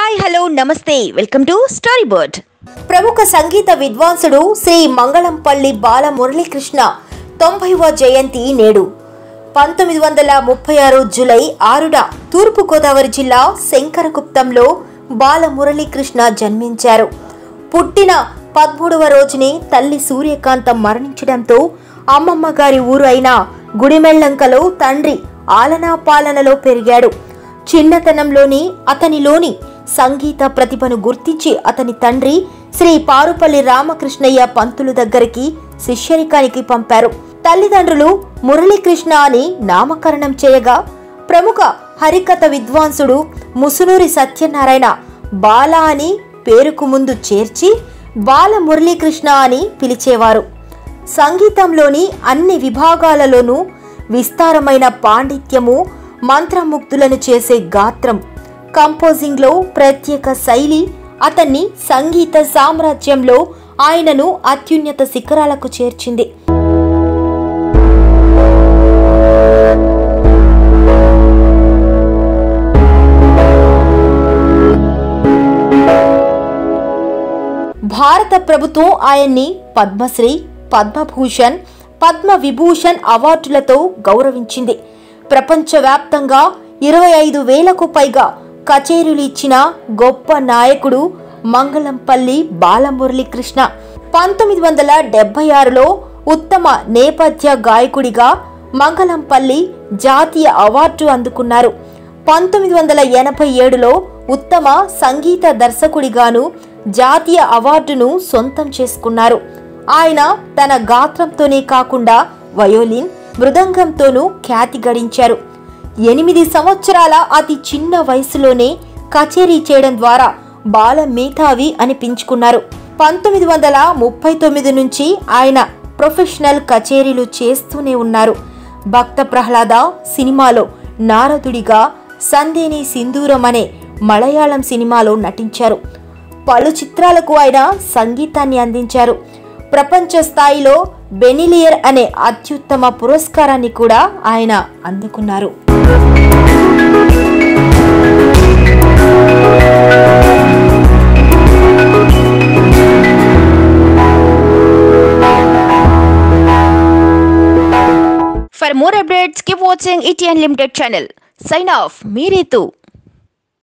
hi hello నమస్తే welcome to story board ప్రముఖ సంగీత విద్వాంసుడు శ్రీ మంగళంపల్లి బాల మురళీకృష్ణ తొంభైవ జయంతి నేడు పంతొమ్మిది వందల ముప్పై ఆరు జూలై ఆరున తూర్పుగోదావరి జిల్లా శంకరగుప్తంలో బాల మురళీకృష్ణ జన్మించారు పుట్టిన పదమూడవ రోజునే తల్లి సూర్యకాంతం మరణించడంతో అమ్మమ్మ గారి ఊరు అయిన గుడిమెల్లంకలో తండ్రి ఆలనా పాలనలో పెరిగాడు చిన్నతనంలోని అతనిలోని సంగీత ప్రతిభను గుర్తించి అతని తండ్రి శ్రీ పారుపల్లి రామకృష్ణయ్య పంతులు దగ్గరికి శిష్యరికానికి పంపారు తల్లిదండ్రులు మురళీకృష్ణ అని నామకరణం చేయగా ప్రముఖ హరికథ విద్వాంసుడు ముసునూరి సత్యనారాయణ బాల అని పేరుకు ముందు చేర్చి బాల మురళీకృష్ణ అని పిలిచేవారు సంగీతంలోని అన్ని విభాగాలలోనూ విస్తారమైన పాండిత్యము మంత్రముగ్ధులను చేసే గాత్రం కంపోజింగ్లో ప్రత్యేక శైలి అతన్ని సంగీత సామ్రాజ్యంలో ఆయనను అత్యున్నత శిఖరాలకు చేర్చింది భారత ప్రభుత్వం ఆయన్ని పద్మశ్రీ పద్మభూషణ్ పద్మ విభూషణ్ అవార్డులతో గౌరవించింది ప్రపంచవ్యాప్తంగా ఇరవై ఐదు వేలకు పైగా కచేరీలు ఇచ్చిన గొప్ప నాయకుడు మంగళంపల్లి బాలమురళీకృష్ణ పంతొమ్మిది వందల డెబ్బై ఆరులో ఉత్తమ నేపథ్య గాయకుడిగా మంగళంపల్లి జాతీయ అవార్డు అందుకున్నారు పంతొమ్మిది వందల ఎనభై ఏడులో ఉత్తమ సంగీత దర్శకుడిగాను జాతీయ అవార్డును సొంతం చేసుకున్నారు ఆయన తన గాత్రంతోనే కాకుండా వయోలిన్ మృదంగంతోనూ ఖ్యాతి గడించారు ఎనిమిది సంవత్సరాల అతి చిన్న వయసులోనే కచేరీ చేయడం ద్వారా బాల మేధావి అనిపించుకున్నారు పంతొమ్మిది వందల ముప్పై తొమ్మిది నుంచి ఆయన ప్రొఫెషనల్ కచేరీలు చేస్తూనే ఉన్నారు భక్త ప్రహ్లాద సినిమాలో నారదుడిగా సందేని సింధూరం అనే మలయాళం సినిమాలో నటించారు పలు చిత్రాలకు ఆయన సంగీతాన్ని అందించారు ప్రపంచ స్థాయిలో బెనిలియర్ అనే అత్యుత్తమ పురస్కారాన్ని కూడా ఆయన అందుకున్నారు for more updates keep watching ET unlimited channel sign off మీ రీతు